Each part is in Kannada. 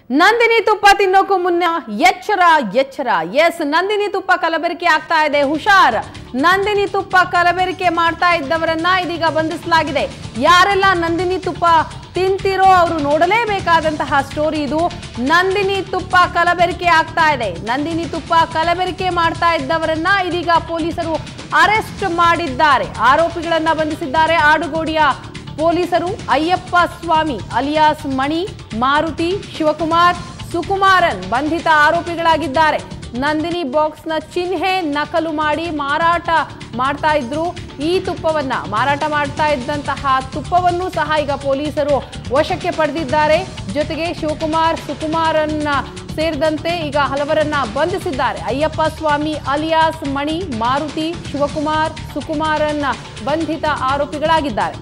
ನಂದಿನಿ ತುಪ್ಪ ತಿನ್ನೋಕು ಮುನ್ನ ಎಚ್ಚರ ಎಚ್ಚರ ಎಸ್ ನಂದಿನಿ ತುಪ್ಪ ಕಲಬೆರಕೆ ಆಗ್ತಾ ಇದೆ ಹುಷಾರ್ ನಂದಿನಿ ತುಪ್ಪ ಕಲಬೆರಕೆ ಮಾಡ್ತಾ ಇದ್ದವರನ್ನ ಇದೀಗ ಬಂಧಿಸಲಾಗಿದೆ ಯಾರೆಲ್ಲ ನಂದಿನಿ ತುಪ್ಪ ತಿಂತಿರೋ ಅವರು ನೋಡಲೇಬೇಕಾದಂತಹ ಸ್ಟೋರಿ ಇದು ನಂದಿನಿ ತುಪ್ಪ ಕಲಬೆರಕೆ ಆಗ್ತಾ ಇದೆ ನಂದಿನಿ ತುಪ್ಪ ಕಲಬೆರಕೆ ಮಾಡ್ತಾ ಇದ್ದವರನ್ನ ಇದೀಗ ಪೊಲೀಸರು ಅರೆಸ್ಟ್ ಮಾಡಿದ್ದಾರೆ ಆರೋಪಿಗಳನ್ನ ಬಂಧಿಸಿದ್ದಾರೆ ಆಡುಗೋಡಿಯ ಪೊಲೀಸರು ಅಯ್ಯಪ್ಪ ಸ್ವಾಮಿ ಅಲಿಯಾಸ್ ಮಣಿ ಮಾರುತಿ ಶಿವಕುಮಾರ್ ಸುಕುಮಾರನ್ ಬಂಧಿತ ಆರೋಪಿಗಳಾಗಿದ್ದಾರೆ ನಂದಿನಿ ಬಾಕ್ಸ್ನ ಚಿಹ್ನೆ ನಕಲು ಮಾಡಿ ಮಾರಾಟ ಮಾಡ್ತಾ ಇದ್ರು ಈ ತುಪ್ಪವನ್ನ ಮಾರಾಟ ಮಾಡ್ತಾ ಇದ್ದಂತಹ ತುಪ್ಪವನ್ನು ಸಹ ಈಗ ಪೊಲೀಸರು ವಶಕ್ಕೆ ಪಡೆದಿದ್ದಾರೆ ಜೊತೆಗೆ ಶಿವಕುಮಾರ್ ಸುಕುಮಾರನ್ನ ಸೇರಿದಂತೆ ಈಗ ಹಲವರನ್ನ ಬಂಧಿಸಿದ್ದಾರೆ ಅಯ್ಯಪ್ಪ ಸ್ವಾಮಿ ಅಲಿಯಾಸ್ ಮಣಿ ಮಾರುತಿ ಶಿವಕುಮಾರ್ ಸುಕುಮಾರನ್ನ ಬಂಧಿತ ಆರೋಪಿಗಳಾಗಿದ್ದಾರೆ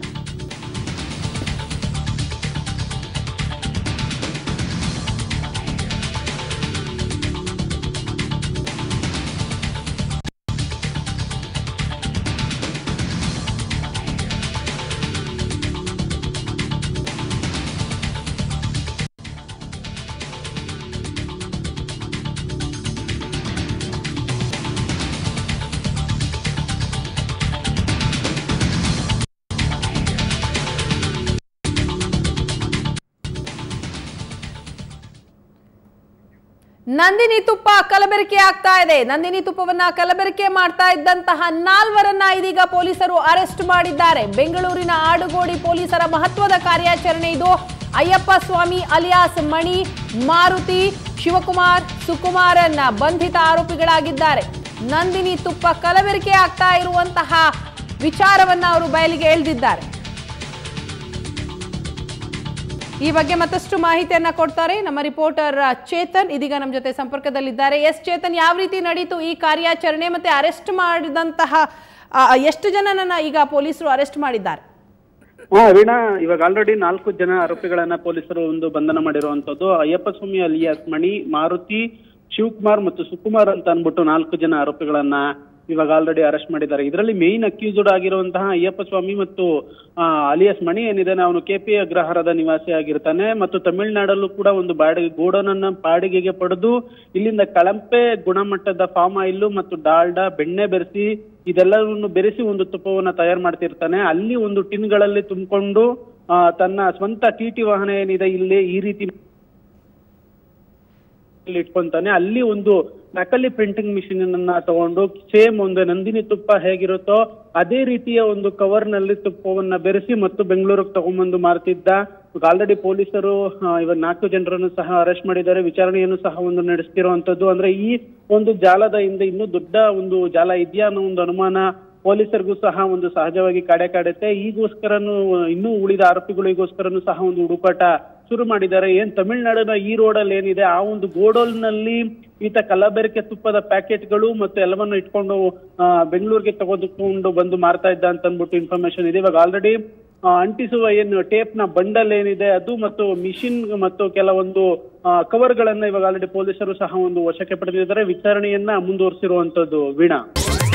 ನಂದಿನಿ ತುಪ್ಪ ಕಲಬೆರಕೆ ಆಗ್ತಾ ಇದೆ ನಂದಿನಿ ತುಪ್ಪವನ್ನ ಕಲಬೆರಕೆ ಮಾಡ್ತಾ ಇದ್ದಂತಹ ನಾಲ್ವರನ್ನ ಇದೀಗ ಪೊಲೀಸರು ಅರೆಸ್ಟ್ ಮಾಡಿದ್ದಾರೆ ಬೆಂಗಳೂರಿನ ಆಡುಗೋಡಿ ಪೊಲೀಸರ ಮಹತ್ವದ ಕಾರ್ಯಾಚರಣೆ ಇದು ಅಯ್ಯಪ್ಪ ಸ್ವಾಮಿ ಅಲಿಯಾಸ್ ಮಣಿ ಮಾರುತಿ ಶಿವಕುಮಾರ್ ಸುಕುಮಾರನ್ನ ಬಂಧಿತ ಆರೋಪಿಗಳಾಗಿದ್ದಾರೆ ನಂದಿನಿ ತುಪ್ಪ ಕಲಬೆರಕೆ ಆಗ್ತಾ ಇರುವಂತಹ ವಿಚಾರವನ್ನ ಅವರು ಬಯಲಿಗೆ ಎಳೆದಿದ್ದಾರೆ ಈ ಬಗ್ಗೆ ಮತ್ತಷ್ಟು ಮಾಹಿತಿಯನ್ನ ಕೊಡ್ತಾರೆ ನಮ್ಮ ರಿಪೋರ್ಟರ್ ಚೇತನ್ ಇದೀಗ ನಮ್ಮ ಜೊತೆ ಸಂಪರ್ಕದಲ್ಲಿದ್ದಾರೆ ಎಸ್ ಚೇತನ್ ಯಾವ ರೀತಿ ನಡೀತು ಈ ಕಾರ್ಯಾಚರಣೆ ಮತ್ತೆ ಅರೆಸ್ಟ್ ಮಾಡಿದಂತಹ ಆ, ಎಷ್ಟು ಜನನನ್ನ ಈಗ ಪೊಲೀಸರು ಅರೆಸ್ಟ್ ಮಾಡಿದ್ದಾರೆ ಹಾ ವೀಣಾ ಇವಾಗ ಆಲ್ರೆಡಿ ನಾಲ್ಕು ಜನ ಆರೋಪಿಗಳನ್ನ ಪೊಲೀಸರು ಒಂದು ಬಂಧನ ಮಾಡಿರುವಂತದ್ದು ಅಯ್ಯಪ್ಪ ಸ್ವಾಮಿ ಅಲಿಯಾಸ್ ಮಣಿ ಮಾರುತಿ ಶಿವಕುಮಾರ್ ಮತ್ತು ಸುಕುಮಾರ್ ಅಂತ ಅನ್ಬಿಟ್ಟು ನಾಲ್ಕು ಜನ ಆರೋಪಿಗಳನ್ನ ಇವಾಗ ಆಲ್ರೆಡಿ ಅರೆಸ್ಟ್ ಮಾಡಿದ್ದಾರೆ ಇದರಲ್ಲಿ ಮೇನ್ ಅಕ್ಯೂಸ್ಡ್ ಆಗಿರುವಂತಹ ಅಯ್ಯಪ್ಪ ಸ್ವಾಮಿ ಮತ್ತು ಆ, ಅಲಿಯಾಸ್ ಮಣಿ ಏನಿದ್ದಾನೆ ಅವನು ಕೆಪಿ ಅಗ್ರಹಾರದ ನಿವಾಸಿ ಆಗಿರ್ತಾನೆ ಮತ್ತು ತಮಿಳುನಾಡಲ್ಲೂ ಕೂಡ ಒಂದು ಬಾಡಿಗೆ ಗೋಡನನ್ನ ಬಾಡಿಗೆಗೆ ಪಡೆದು ಇಲ್ಲಿಂದ ಕಳಂಪೆ ಗುಣಮಟ್ಟದ ಫಾರ್ಮ್ ಆಯಿಲ್ ಮತ್ತು ಡಾಲ್ಡಾ ಬೆಣ್ಣೆ ಬೆರೆಸಿ ಇದೆಲ್ಲವನ್ನು ಬೆರೆಸಿ ಒಂದು ತುಪ್ಪವನ್ನ ತಯಾರು ಮಾಡ್ತಿರ್ತಾನೆ ಅಲ್ಲಿ ಒಂದು ಟಿನ್ಗಳಲ್ಲಿ ತುಂಬಿಕೊಂಡು ತನ್ನ ಸ್ವಂತ ಟಿ ಟಿ ವಾಹನ ಏನಿದೆ ಇಲ್ಲಿ ಈ ರೀತಿ ಇಲ್ಲಿ ಇಟ್ಕೊಂತಾನೆ ಅಲ್ಲಿ ಒಂದು ನಕಲಿ ಪ್ರಿಂಟಿಂಗ್ ಮಿಷಿನ್ ಅನ್ನ ತಗೊಂಡು ಸೇಮ್ ಒಂದು ನಂದಿನಿ ತುಪ್ಪ ಹೇಗಿರುತ್ತೋ ಅದೇ ರೀತಿಯ ಒಂದು ಕವರ್ ನಲ್ಲಿ ತುಪ್ಪವನ್ನ ಬೆರೆಸಿ ಮತ್ತು ಬೆಂಗಳೂರಿಗೆ ತಗೊಂಡ್ಬಂದು ಮಾರ್ತಿದ್ದ ಆಲ್ರೆಡಿ ಪೊಲೀಸರು ಆ, ಇವಾಗ ನಾಲ್ಕು ಜನರನ್ನು ಸಹ ಅರೆಸ್ಟ್ ಮಾಡಿದ್ದಾರೆ ವಿಚಾರಣೆಯನ್ನು ಸಹ ಒಂದು ನಡೆಸ್ತಿರುವಂತದ್ದು ಅಂದ್ರೆ ಈ ಒಂದು ಜಾಲದ ಹಿಂದೆ ಇನ್ನೂ ದೊಡ್ಡ ಒಂದು ಜಾಲ ಇದೆಯಾ ಅನ್ನೋ ಒಂದು ಅನುಮಾನ ಪೊಲೀಸರಿಗೂ ಸಹ ಒಂದು ಸಹಜವಾಗಿ ಕಾಡೆ ಕಾಡುತ್ತೆ ಈಗೋಸ್ಕರನು ಇನ್ನೂ ಉಳಿದ ಆರೋಪಿಗಳಿಗೋಸ್ಕರನು ಸಹ ಒಂದು ಹುಡುಕಾಟ ಶುರು ಮಾಡಿದ್ದಾರೆ ಏನ್ ತಮಿಳ್ನಾಡಿನ ಈ ರೋಡಲ್ಲಿ ಏನಿದೆ ಆ ಒಂದು ಗೋಡೌಲ್ನಲ್ಲಿ ಈತ ಕಲಬೆರಕೆ ತುಪ್ಪದ ಪ್ಯಾಕೆಟ್ಗಳು ಮತ್ತು ಎಲ್ಲವನ್ನು ಇಟ್ಕೊಂಡು ಆ, ಬೆಂಗಳೂರಿಗೆ ತೆಗೆದುಕೊಂಡು ಬಂದು ಮಾರ್ತಾ ಇದ್ದ ಅಂತ ಅಂದ್ಬಿಟ್ಟು ಇನ್ಫಾರ್ಮೇಶನ್ ಇದೆ ಇವಾಗ ಆಲ್ರೆಡಿ ಅಂಟಿಸುವ ಏನು ಟೇಪ್ ನ ಬಂಡಲ್ ಏನಿದೆ ಅದು ಮತ್ತು ಮಿಷಿನ್ ಮತ್ತು ಕೆಲವೊಂದು ಕವರ್ ಗಳನ್ನ ಇವಾಗ ಆಲ್ರೆಡಿ ಪೊಲೀಸರು ಸಹ ಒಂದು ವಶಕ್ಕೆ ಪಡೆದಿದ್ದಾರೆ ವಿಚಾರಣೆಯನ್ನ ಮುಂದುವರಿಸಿರುವಂತದ್ದು ವೀಣಾ